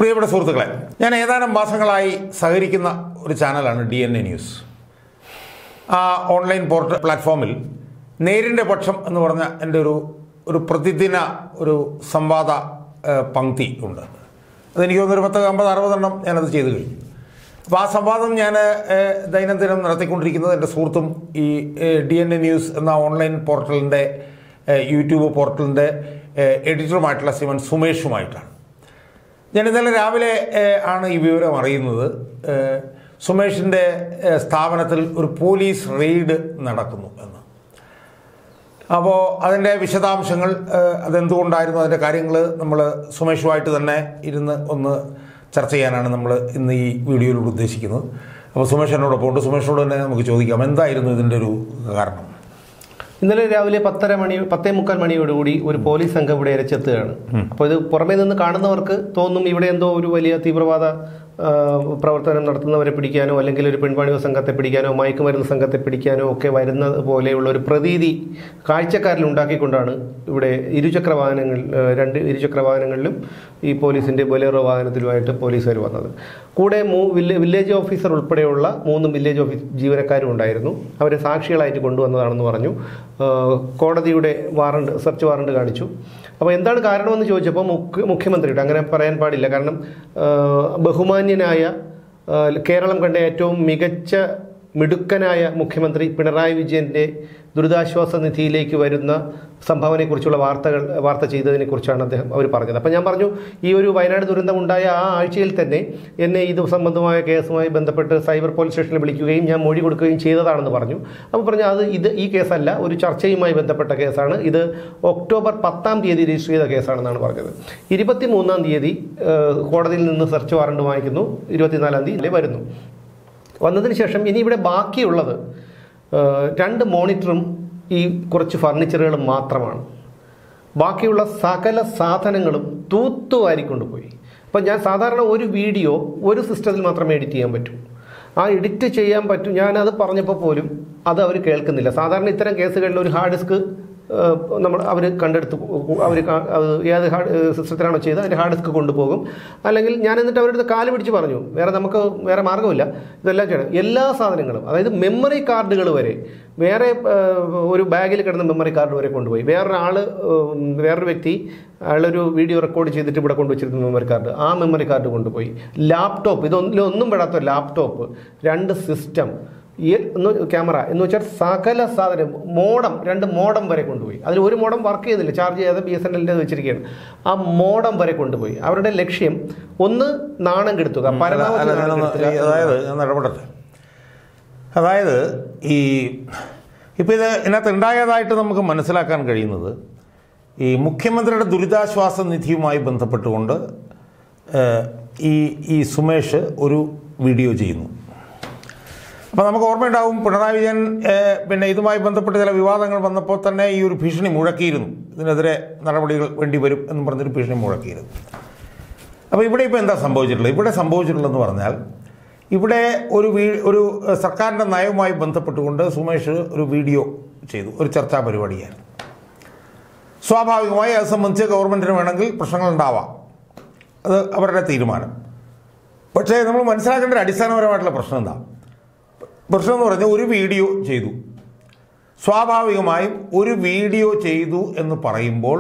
പ്രിയപ്പെട്ട സുഹൃത്തുക്കളെ ഞാൻ ഏതാനും മാസങ്ങളായി സഹകരിക്കുന്ന ഒരു ചാനലാണ് ഡി എൻ എ ന്യൂസ് ആ ഓൺലൈൻ പോർട്ടൽ പ്ലാറ്റ്ഫോമിൽ നേരിൻ്റെ പക്ഷം എന്ന് പറഞ്ഞ എൻ്റെ ഒരു ഒരു പ്രതിദിന ഒരു സംവാദ ഏഹ്, പങ്ക്തി ഉണ്ട് അതെനിക്ക് തോന്നുന്നൊരു പത്ത് അമ്പത് അറുപതെണ്ണം ഞാനത് ചെയ്തു കഴിഞ്ഞു അപ്പോൾ ആ സംവാദം ഞാൻ ഏഹ്, ദൈനംദിനം നടത്തിക്കൊണ്ടിരിക്കുന്നത് എൻ്റെ സുഹൃത്തും ഈ ഡി എൻ എ ന്യൂസ് എന്ന ഓൺലൈൻ പോർട്ടലിൻ്റെ ഏഹ്, യൂട്യൂബ് പോർട്ടലിൻ്റെ ഏഹ്, എഡിറ്ററുമായിട്ടുള്ള ശ്രീമൻ സുമേഷുമായിട്ടാണ് ഞാൻ ഇന്നലെ രാവിലെ ഏഹ്, ആണ് ഈ വിവരം അറിയുന്നത് ഏഹ്, സുമേഷിൻ്റെ ഏഹ്, സ്ഥാപനത്തിൽ ഒരു പോലീസ് റെയ്ഡ് നടക്കുന്നു എന്ന് അപ്പോൾ അതിൻ്റെ വിശദാംശങ്ങൾ ഏഹ്, അതെന്തുകൊണ്ടായിരുന്നു അതിൻ്റെ കാര്യങ്ങൾ നമ്മൾ സുമേഷുമായിട്ട് തന്നെ ഇരുന്ന് ഒന്ന് ചർച്ച ചെയ്യാനാണ് നമ്മൾ ഇന്ന് ഈ വീഡിയോയിലൂടെ ഉദ്ദേശിക്കുന്നത് അപ്പോൾ സുമേഷ് എന്നോടൊപ്പം ഉണ്ട് സുമേഷിനോട് തന്നെ നമുക്ക് ചോദിക്കാം എന്തായിരുന്നു ഇതിൻ്റെ ഒരു കാരണം ഇന്നലെ രാവിലെ പത്തര മണി പത്തേ മുക്കാൽ മണിയോടുകൂടി ഒരു പോലീസ് സംഘം ഇവിടെ ഇരച്ചെത്തുകയാണ് അപ്പോൾ ഇത് പുറമേ നിന്ന് കാണുന്നവർക്ക് തോന്നും ഇവിടെ എന്തോ ഒരു വലിയ തീവ്രവാദ ആ, പ്രവർത്തനം നടത്തുന്നവരെ പിടിക്കാനോ അല്ലെങ്കിൽ ഒരു പെൺവാണിക സംഘത്തെ പിടിക്കാനോ മയക്കുമരുന്ന് സംഘത്തെ പിടിക്കാനോ ഒക്കെ വരുന്നത് പോലെയുള്ള ഒരു പ്രതീതി കാഴ്ചക്കാരിൽ ഉണ്ടാക്കിക്കൊണ്ടാണ് ഇവിടെ ഇരുചക്ര വാഹനങ്ങൾ ആ, രണ്ട് ഇരുചക്ര വാഹനങ്ങളിലും ഈ പോലീസിൻ്റെ ബൊലേറോ വാഹനത്തിലുമായിട്ട് പോലീസുകാർ വന്നത് കൂടെ മൂ വില്ലേ- വില്ലേജ് ഓഫീസർ ഉൾപ്പെടെയുള്ള മൂന്ന് വില്ലേജ് ഓഫീസ് ജീവനക്കാരും ഉണ്ടായിരുന്നു അവരെ സാക്ഷികളായിട്ട് കൊണ്ടുവന്നതാണെന്ന് പറഞ്ഞു ആ, കോടതിയുടെ വാറണ്ട് സെർച്ച് വാറണ്ട് കാണിച്ചു അപ്പോൾ എന്താണ് കാരണമെന്ന് ചോദിച്ചപ്പോൾ മുഖ്യ മുഖ്യമന്ത്രിയുടെ അങ്ങനെ പറയാൻ പാടില്ല കാരണം ആ, ബഹുമാന്യനായ ആ, കേരളം കണ്ട ഏറ്റവും മികച്ച മിടുക്കനായ മുഖ്യമന്ത്രി പിണറായി വിജയൻ്റെ ദുരിതാശ്വാസ നിധിയിലേക്ക് വരുന്ന സംഭാവനയെക്കുറിച്ചുള്ള വാർത്തകൾ വാർത്ത ചെയ്തതിനെക്കുറിച്ചാണ് അദ്ദേഹം അവർ പറഞ്ഞത് അപ്പോൾ ഞാൻ പറഞ്ഞു ഈ ഒരു വയനാട് ദുരന്തം ഉണ്ടായ ആ ആഴ്ചയിൽ തന്നെ എന്നെ ഇത് സംബന്ധമായ കേസുമായി ബന്ധപ്പെട്ട് സൈബർ പോലീസ് സ്റ്റേഷനിൽ വിളിക്കുകയും ഞാൻ മൊഴി കൊടുക്കുകയും ചെയ്തതാണെന്ന് പറഞ്ഞു അപ്പോൾ പറഞ്ഞു അത് ഇത് ഈ കേസല്ല ഒരു ചർച്ചയുമായി ബന്ധപ്പെട്ട കേസാണ് ഇത് ഒക്ടോബർ പത്താം തീയതി രജിസ്റ്റർ ചെയ്ത കേസാണെന്നാണ് പറഞ്ഞത് ഇരുപത്തി മൂന്നാം തീയതി ഏഹ്, കോടതിയിൽ നിന്ന് സെർച്ച് വാറണ്ട് വാങ്ങിക്കുന്നു ഇരുപത്തിനാലാം തീയതി വരുന്നു വന്നതിന് ശേഷം ഇനി ഇവിടെ ബാക്കിയുള്ളത് ഏഹ്, രണ്ട് മോണിറ്ററും ഈ കുറച്ച് ഫർണിച്ചറുകളും മാത്രമാണ് ബാക്കിയുള്ള സകല സാധനങ്ങളും തൂത്തുവാരിക്കൊണ്ടുപോയി അപ്പം ഞാൻ സാധാരണ ഒരു വീഡിയോ ഒരു സിസ്റ്റത്തിൽ മാത്രമേ എഡിറ്റ് ചെയ്യാൻ പറ്റൂ ആ എഡിറ്റ് ചെയ്യാൻ പറ്റും ഞാനത് പറഞ്ഞപ്പോൾ പോലും അത് അവർ കേൾക്കുന്നില്ല സാധാരണ ഇത്തരം കേസുകളിൽ ഒരു ഹാർഡ് ഡിസ്ക് നമ്മൾ അവർ കണ്ടെടുത്ത് അവർ ഏത് ഹാർഡ് സിസ്റ്റത്തിലാണോ ചെയ്തത് അതിൻ്റെ ഹാർഡ് ഡിസ്ക് കൊണ്ടുപോകും അല്ലെങ്കിൽ ഞാൻ എന്നിട്ട് അവരുടെ അടുത്ത് കാല് പിടിച്ച് പറഞ്ഞു വേറെ നമുക്ക് വേറെ മാർഗ്ഗമില്ല ഇതെല്ലാം ചെയ്യണം എല്ലാ സാധനങ്ങളും അതായത് മെമ്മറി കാർഡുകൾ വരെ വേറെ ഏഹ്, ഒരു ബാഗിൽ കിടന്ന മെമ്മറി കാർഡ് വരെ കൊണ്ടുപോയി വേറൊരാൾ വേറൊരു വ്യക്തി അയാളൊരു വീഡിയോ റെക്കോർഡ് ചെയ്തിട്ട് ഇവിടെ കൊണ്ടുവച്ചിരുന്ന മെമ്മറി കാർഡ് ആ മെമ്മറി കാർഡ് കൊണ്ടുപോയി ലാപ്ടോപ്പ് ഇതൊന്നും ഒന്നും പെടാത്ത ലാപ്ടോപ്പ് രണ്ട് സിസ്റ്റം ഈ എന്ന് ക്യാമറ എന്ന് വെച്ചാൽ സകല സാധനം മോഡം രണ്ട് മോഡം വരെ കൊണ്ടുപോയി അതിൽ ഒരു മോഡം വർക്ക് ചെയ്തില്ല ചാർജ് ചെയ്യാതെ ബി എസ് എൻ എല്ലിൻ്റെ വെച്ചിരിക്കുകയാണ് ആ മോഡം വരെ കൊണ്ടുപോയി അവരുടെ ലക്ഷ്യം ഒന്ന് നാണം കെടുത്തുക പരമാവധി അല്ല, നാണം ഞാനൊന്ന് കെടുത്തുക ഈ അതായത് ഞാൻ ഇടപെടട്ടെ അതായത് ഈ ഇപ്പോൾ ഇത് ഇതിനകത്ത് ഉണ്ടായതായിട്ട് നമുക്ക് മനസ്സിലാക്കാൻ കഴിയുന്നത് ഈ മുഖ്യമന്ത്രിയുടെ ദുരിതാശ്വാസ നിധിയുമായി ബന്ധപ്പെട്ടുകൊണ്ട് ഏഹ്, ഈ ഈ സുമേഷ് ഒരു വീഡിയോ ചെയ്യുന്നു അപ്പോൾ നമുക്ക് ഓർമ്മയുണ്ടാവും പിണറായി വിജയൻ ഏഹ്, പിന്നെ ഇതുമായി ബന്ധപ്പെട്ട് ചില വിവാദങ്ങൾ വന്നപ്പോൾ തന്നെ ഈ ഒരു ഭീഷണി മുഴക്കിയിരുന്നു ഇതിനെതിരെ നടപടികൾ വേണ്ടി വരും എന്ന് പറഞ്ഞൊരു ഭീഷണി മുഴക്കിയിരുന്നു അപ്പോൾ ഇവിടെ ഇപ്പോൾ എന്താ സംഭവിച്ചിട്ടുള്ളത് ഇവിടെ സംഭവിച്ചിട്ടുള്ളതെന്ന് പറഞ്ഞാൽ ഇവിടെ ഒരു വീ ഒരു ഏഹ്, സർക്കാരിൻ്റെ നയവുമായി ബന്ധപ്പെട്ടുകൊണ്ട് സുമേഷ് ഒരു വീഡിയോ ചെയ്തു ഒരു ചർച്ചാ പരിപാടിയായിരുന്നു സ്വാഭാവികമായി അത് സംബന്ധിച്ച് ഗവൺമെൻറ്റിന് വേണമെങ്കിൽ പ്രശ്നങ്ങൾ ഉണ്ടാവാം അത് അവരുടെ തീരുമാനം പക്ഷേ നമ്മൾ മനസ്സിലാക്കേണ്ട ഒരു അടിസ്ഥാനപരമായിട്ടുള്ള പ്രശ്നം എന്താ പ്രശ്നം എന്ന് പറഞ്ഞാൽ ഒരു വീഡിയോ ചെയ്തു സ്വാഭാവികമായും ഒരു വീഡിയോ ചെയ്തു എന്ന് പറയുമ്പോൾ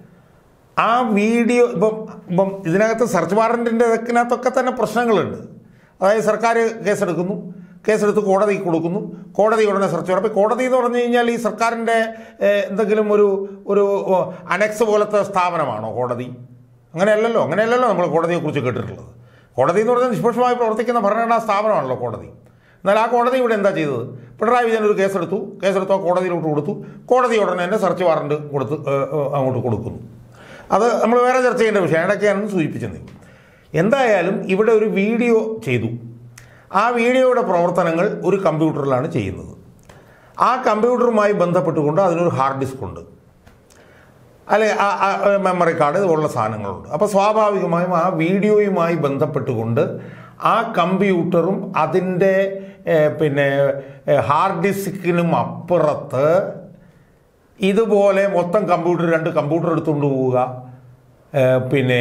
ആ വീഡിയോ ഇപ്പം ഇപ്പം ഇതിനകത്ത് സെർച്ച് വാറൻറ്റിൻ്റെ ഇതിനകത്തൊക്കെ തന്നെ പ്രശ്നങ്ങളുണ്ട് അതായത് സർക്കാർ കേസെടുക്കുന്നു കേസെടുത്ത് കോടതിക്ക് കൊടുക്കുന്നു കോടതി ഉടനെ സെർച്ച് വാറണ്ട് അപ്പോൾ കോടതി എന്ന് പറഞ്ഞു കഴിഞ്ഞാൽ ഈ സർക്കാരിൻ്റെ ഏഹ്, എന്തെങ്കിലും ഒരു ഒരു അനക്സ് പോലത്തെ സ്ഥാപനമാണോ കോടതി അങ്ങനെയല്ലല്ലോ അങ്ങനെയല്ലല്ലോ നമ്മൾ കോടതിയെക്കുറിച്ച് കേട്ടിട്ടുള്ളത് കോടതി എന്ന് പറഞ്ഞാൽ നിഷ്പക്ഷമായി പ്രവർത്തിക്കുന്ന ഭരണഘടനാ സ്ഥാപനമാണല്ലോ കോടതി എന്നാൽ ആ കോടതി ഇവിടെ എന്താ ചെയ്തത് പിണറായി വിജയൻ ഒരു കേസെടുത്തു കേസെടുത്തു ആ കോടതിയിലോട്ട് കൊടുത്തു കോടതി ഉടനെ തന്നെ സെർച്ച് വാറണ്ട് കൊടുത്ത് ഏഹ്, ഏഹ്, അങ്ങോട്ട് കൊടുക്കുന്നു അത് നമ്മൾ വേറെ ചർച്ച ചെയ്യേണ്ട വിഷയം ഇടയ്ക്ക് ഞാനൊന്ന് സൂചിപ്പിച്ചത് എന്തായാലും ഇവിടെ ഒരു വീഡിയോ ചെയ്തു ആ വീഡിയോയുടെ പ്രവർത്തനങ്ങൾ ഒരു കമ്പ്യൂട്ടറിലാണ് ചെയ്യുന്നത് ആ കമ്പ്യൂട്ടറുമായി ബന്ധപ്പെട്ടുകൊണ്ട് അതിനൊരു ഹാർഡ് ഡിസ്ക് ഉണ്ട് അല്ലെ ആ- ആ മെമ്മറി കാർഡ് ഇതുപോലുള്ള സാധനങ്ങളുണ്ട് അപ്പോൾ സ്വാഭാവികമായും ആ വീഡിയോയുമായി ബന്ധപ്പെട്ടുകൊണ്ട് ആ കമ്പ്യൂട്ടറും അതിൻ്റെ ഏഹ്, പിന്നെ ഏഹ്, ഹാർഡ് ഡിസ്കിനും അപ്പുറത്ത് ഇതുപോലെ മൊത്തം കമ്പ്യൂട്ടർ രണ്ട് കമ്പ്യൂട്ടർ എടുത്തുകൊണ്ട് പോവുക ഏഹ് പിന്നെ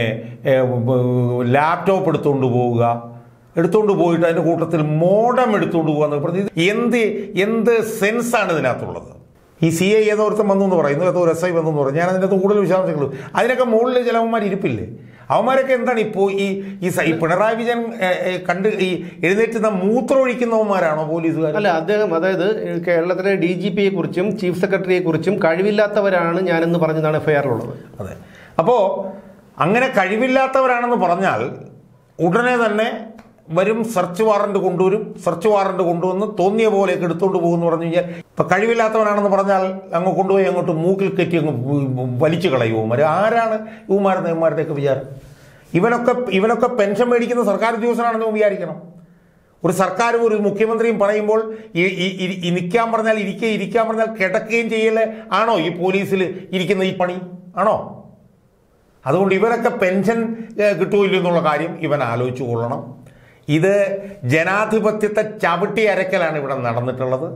ലാപ്ടോപ്പ് എടുത്തുകൊണ്ട് പോവുക എടുത്തുകൊണ്ട് പോയിട്ട് അതിൻ്റെ കൂട്ടത്തിൽ മോഡം എടുത്തുകൊണ്ട് പോകുക എന്നൊക്കെ പറഞ്ഞ് ഇത് എന്ത് എന്ത് സെൻസാണ് ഇതിനകത്തുള്ളത് ഈ സി ഐ ഏതോ ഒരുത്തം വന്നു എന്ന് പറയുന്നു ഏതോ ഒരു എസ് ഐ വന്നു എന്ന് പറഞ്ഞു ഞാൻ അതിൻ്റെ അകത്ത് കൂടുതൽ വിശദാംശങ്ങൾ അതിനൊക്കെ മുകളിൽ ചില അവന്മാർ ഇരിപ്പില്ലേ അവന്മാരൊക്കെ എന്താണ് ഇപ്പോൾ ഈ ഈ സ- ഈ പിണറായി വിജയൻ ഏഹ്, ഏഹ്, കണ്ട് ഈ എഴുന്നേറ്റുന്ന മൂത്രമൊഴിക്കുന്നവന്മാരാണോ പോലീസുകാർ അല്ല അദ്ദേഹം അതായത് കേരളത്തിലെ ഡി ജി പിയെ കുറിച്ചും ചീഫ് സെക്രട്ടറിയെ കുറിച്ചും കഴിവില്ലാത്തവരാണ് ഞാനെന്ന് പറഞ്ഞതാണ് എഫ്ഐആറിലുള്ളത് അതെ അപ്പോൾ അങ്ങനെ കഴിവില്ലാത്തവരാണെന്ന് പറഞ്ഞാൽ ഉടനെ തന്നെ വരും സെർച്ച് വാറണ്ട് കൊണ്ടുവരും സെർച്ച് വാറണ്ട് കൊണ്ടുവന്ന് തോന്നിയ പോലെയൊക്കെ എടുത്തുകൊണ്ട് പോകുമെന്ന് പറഞ്ഞു കഴിഞ്ഞാൽ ഇപ്പം കഴിവില്ലാത്തവനാണെന്ന് പറഞ്ഞാൽ അങ്ങ് കൊണ്ടുപോയി അങ്ങോട്ട് മൂക്കിൽ കെറ്റി അങ്ങ് വലിച്ചു കളയും ഇവന്മാർ ആരാണ് ഇവന്മാരുടെ ഇവന്മാരുടെയൊക്കെ വിചാരം ഇവനൊക്കെ ഇവനൊക്കെ പെൻഷൻ മേടിക്കുന്ന സർക്കാർ ഉദ്യോഗസ്ഥനാണെന്ന് ഇവൻ വിചാരിക്കണം ഒരു സർക്കാരും ഒരു മുഖ്യമന്ത്രിയും പറയുമ്പോൾ ഈ ഈ- ഈ- ഈ നിൽക്കാൻ പറഞ്ഞാൽ ഇരിക്കുക ഇരിക്കാൻ പറഞ്ഞാൽ കിടക്കുകയും ചെയ്യല് ആണോ ഈ പോലീസിൽ ഇരിക്കുന്ന ഈ പണി ആണോ അതുകൊണ്ട് ഇവരൊക്കെ പെൻഷൻ ഏഹ്, കിട്ടുമല്ലോ എന്നുള്ള കാര്യം ഇവൻ ആലോചിച്ചു കൊള്ളണം ഇത് ജനാധിപത്യത്തെ ചവിട്ടി അരക്കലാണ് ഇവിടെ നടന്നിട്ടുള്ളത്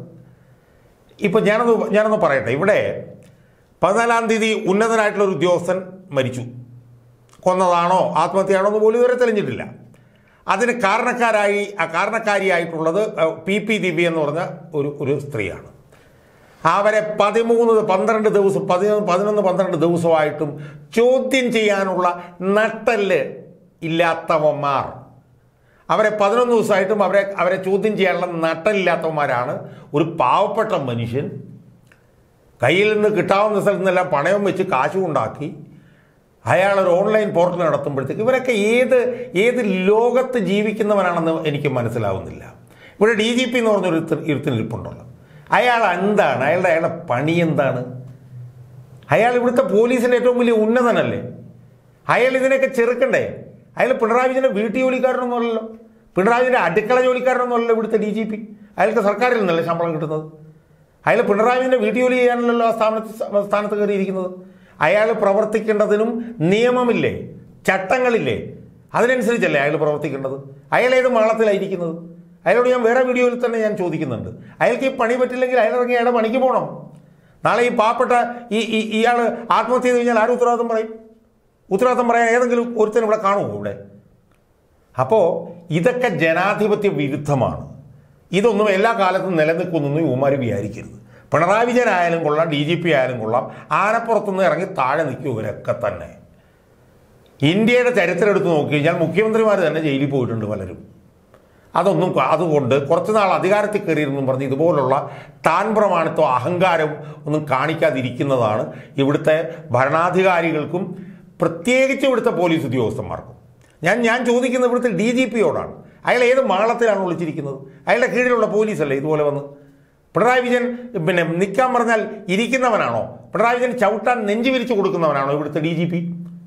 ഇപ്പം ഞാനൊന്ന് ഞാനൊന്ന് പറയട്ടെ ഇവിടെ പതിനാലാം തീയതി ഉന്നതനായിട്ടുള്ള ഒരു ഉദ്യോഗസ്ഥൻ മരിച്ചു കൊന്നതാണോ ആത്മഹത്യയാണോ എന്ന് പോലും ഇതുവരെ തെളിഞ്ഞിട്ടില്ല അതിന് കാരണക്കാരായി ആ കാരണക്കാരിയായിട്ടുള്ളത് ഏഹ്, പി പി ദിവ്യ എന്ന് പറഞ്ഞ ഒരു ഒരു സ്ത്രീയാണ് അവരെ പതിമൂന്ന് പന്ത്രണ്ട് ദിവസം പതിനൊന്ന് പതിനൊന്ന് പന്ത്രണ്ട് ദിവസമായിട്ടും ചോദ്യം ചെയ്യാനുള്ള നട്ടല് ഇല്ലാത്തവന്മാർ അവരെ പതിനൊന്ന് ദിവസമായിട്ടും അവരെ അവരെ ചോദ്യം ചെയ്യാനുള്ള നട്ടലില്ലാത്തവന്മാരാണ് ഒരു പാവപ്പെട്ട മനുഷ്യൻ കയ്യിൽ നിന്ന് കിട്ടാവുന്ന സ്ഥലത്ത് നിന്നെല്ലാം പണയം വെച്ച് കാശും ഉണ്ടാക്കി അയാൾ ഒരു ഓൺലൈൻ പോർട്ടൽ നടത്തുമ്പോഴത്തേക്ക് ഇവരൊക്കെ ഏത് ഏത് ലോകത്ത് ജീവിക്കുന്നവനാണെന്ന് എനിക്ക് മനസ്സിലാവുന്നില്ല ഇവിടെ ഡി ജി പി എന്ന് പറഞ്ഞൊരു ഇരുത്ത- ഇരുത്തിനിരിപ്പുണ്ടല്ലോ അയാൾ എന്താണ് അയാളുടെ അയാളുടെ പണി എന്താണ് അയാൾ ഇവിടുത്തെ പോലീസിന്റെ ഏറ്റവും വലിയ ഉന്നതനല്ലേ അയാൾ ഇതിനൊക്കെ ചെറുക്കണ്ടേ അയാൾ പിണറായി വിജയന്റെ വീട്ടു ജോലിക്കാരനൊന്നുമല്ലല്ലോ പിണറായി വിജയന്റെ അടുക്കള ജോലിക്കാരനൊന്നുമല്ലല്ലോ ഇവിടുത്തെ ഡി ജി പി അയാൾക്ക് സർക്കാരിൽ നിന്നല്ലേ ശമ്പളം കിട്ടുന്നത് അയാൾ പിണറായി വിജയന്റെ വീട്ടു ജോലി ചെയ്യാനല്ലോ ആ സ്ഥാനത്ത് സ്ഥാനത്ത് കയറിയിരിക്കുന്നത് അയാൾ പ്രവർത്തിക്കേണ്ടതിനും നിയമമില്ലേ ചട്ടങ്ങളില്ലേ അതിനനുസരിച്ചല്ലേ അയാൾ പ്രവർത്തിക്കേണ്ടത് അയാൾ ഏത് മാളത്തിലായിരിക്കുന്നത് അയാളോട് ഞാൻ വേറെ വീഡിയോയിൽ തന്നെ ഞാൻ ചോദിക്കുന്നുണ്ട് അയാൾക്ക് ഈ പണി പറ്റില്ലെങ്കിൽ അയാൾ ഇറങ്ങി അയാളുടെ പണിക്ക് പോകണം നാളെ ഈ പാവപ്പെട്ട ഈ ഈ ഇയാൾ ആത്മഹത്യ ചെയ്ത് കഴിഞ്ഞാൽ ആരും ഉത്തരവാദിത്വം പറയും ഉത്തരവാദിത്തം പറയാൻ ഏതെങ്കിലും ഒരുത്തൻ ഇവിടെ കാണുമോ ഇവിടെ അപ്പോൾ ഇതൊക്കെ ജനാധിപത്യ വിരുദ്ധമാണ് ഇതൊന്നും എല്ലാ കാലത്തും നിലനിൽക്കുന്നൊന്നും യുവമാർ വിചാരിക്കരുത് പിണറായി വിജയൻ ആയാലും കൊള്ളാം ഡി ജി പി ആയാലും കൊള്ളാം ആനപ്പുറത്തുനിന്ന് ഇറങ്ങി താഴെ നിൽക്കും ഇവരൊക്കെ തന്നെ ഇന്ത്യയുടെ ചരിത്രം എടുത്ത് നോക്കി കഴിഞ്ഞാൽ മുഖ്യമന്ത്രിമാർ തന്നെ ജയിലിൽ പോയിട്ടുണ്ട് പലരും അതൊന്നും ക- അതുകൊണ്ട് കുറച്ച് നാൾ അധികാരത്തിൽ കയറിയിരുന്നും പറഞ്ഞ് ഇതുപോലുള്ള താൻ പ്രമാണിത്തോ അഹങ്കാരവും ഒന്നും കാണിക്കാതിരിക്കുന്നതാണ് ഇവിടുത്തെ ഭരണാധികാരികൾക്കും പ്രത്യേകിച്ച് ഇവിടുത്തെ പോലീസ് ഉദ്യോഗസ്ഥന്മാർക്കും ഞാൻ ഞാൻ ചോദിക്കുന്നത് ഇവിടുത്തെ ഡി ജി പിയോടാണ് അയാൾ ഏത് മാളത്തിലാണ് വിളിച്ചിരിക്കുന്നത് അയാളുടെ കീഴിലുള്ള പോലീസല്ലേ ഇതുപോലെ വന്ന് പിണറായി വിജയൻ പിന്നെ നിൽക്കാൻ പറഞ്ഞാൽ ഇരിക്കുന്നവനാണോ പിണറായി വിജയൻ ചവിട്ടാൻ നെഞ്ചു വിരിച്ചു കൊടുക്കുന്നവനാണോ ഇവിടുത്തെ ഡി ജി പി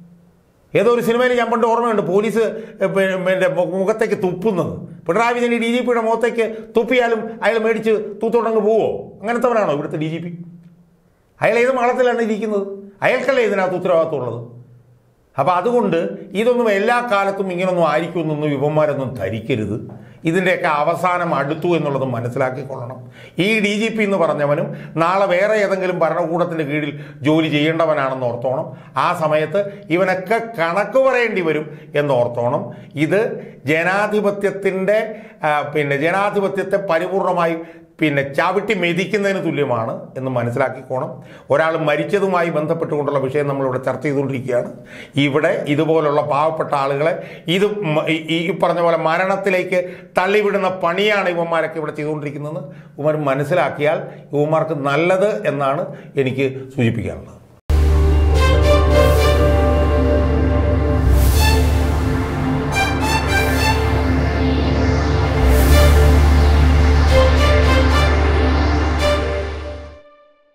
ഏതോ ഒരു സിനിമയിൽ ഞാൻ പണ്ട് ഓർമ്മയുണ്ട് പോലീസ് എ, പി- പിന്നെ മു- മുഖത്തേക്ക് തുപ്പുന്നത് പിണറായി വിജയൻ ഡി ജി പിയുടെ മുഖത്തേക്ക് തുപ്പിയാലും അയാൾ മേടിച്ച് തൂത്തോടങ്ങ് പോവോ അങ്ങനത്തവനാണോ ഇവിടുത്തെ ഡി ജി പി അയാൾ ഏത് മാളത്തിലാണ് ഇരിക്കുന്നത് അയാൾക്കല്ലേ ഇതിനകത്ത് ഉത്തരവാദിത്തമുള്ളത് അപ്പോൾ അതുകൊണ്ട് ഇതൊന്നും എല്ലാ കാലത്തും ഇങ്ങനൊന്നും ആയിരിക്കുമെന്നൊന്നും യുവന്മാരൊന്നും ധരിക്കരുത് ഇതിൻ്റെയൊക്കെ അവസാനം അടുത്തു എന്നുള്ളത് മനസ്സിലാക്കിക്കൊള്ളണം ഈ ഡി ജി പി എന്ന് പറഞ്ഞവനും നാളെ വേറെ ഏതെങ്കിലും ഭരണകൂടത്തിൻ്റെ കീഴിൽ ജോലി ചെയ്യേണ്ടവനാണെന്ന് ഓർത്തോണം ആ സമയത്ത് ഇവനൊക്കെ കണക്ക് പറയേണ്ടി വരും എന്ന് ഓർത്തോണം ഇത് ജനാധിപത്യത്തിൻ്റെ ആ, പിന്നെ ജനാധിപത്യത്തെ പരിപൂർണമായി പിന്നെ ചവിട്ടി മെതിക്കുന്നതിന് തുല്യമാണ് എന്ന് മനസ്സിലാക്കിക്കോണം ഒരാൾ മരിച്ചതുമായി ബന്ധപ്പെട്ടുകൊണ്ടുള്ള വിഷയം നമ്മളിവിടെ ചർച്ച ചെയ്തുകൊണ്ടിരിക്കുകയാണ് ഇവിടെ ഇതുപോലുള്ള പാവപ്പെട്ട ആളുകളെ ഇത് മ- ഈ- ഈ പറഞ്ഞ പോലെ മരണത്തിലേക്ക് തള്ളിവിടുന്ന പണിയാണ് ഇവന്മാരൊക്കെ ഇവിടെ ചെയ്തുകൊണ്ടിരിക്കുന്നത് ഇവന്മാർ മനസ്സിലാക്കിയാൽ ഇവന്മാർക്ക് നല്ലത് എന്നാണ് എനിക്ക് സൂചിപ്പിക്കാനുള്ളത്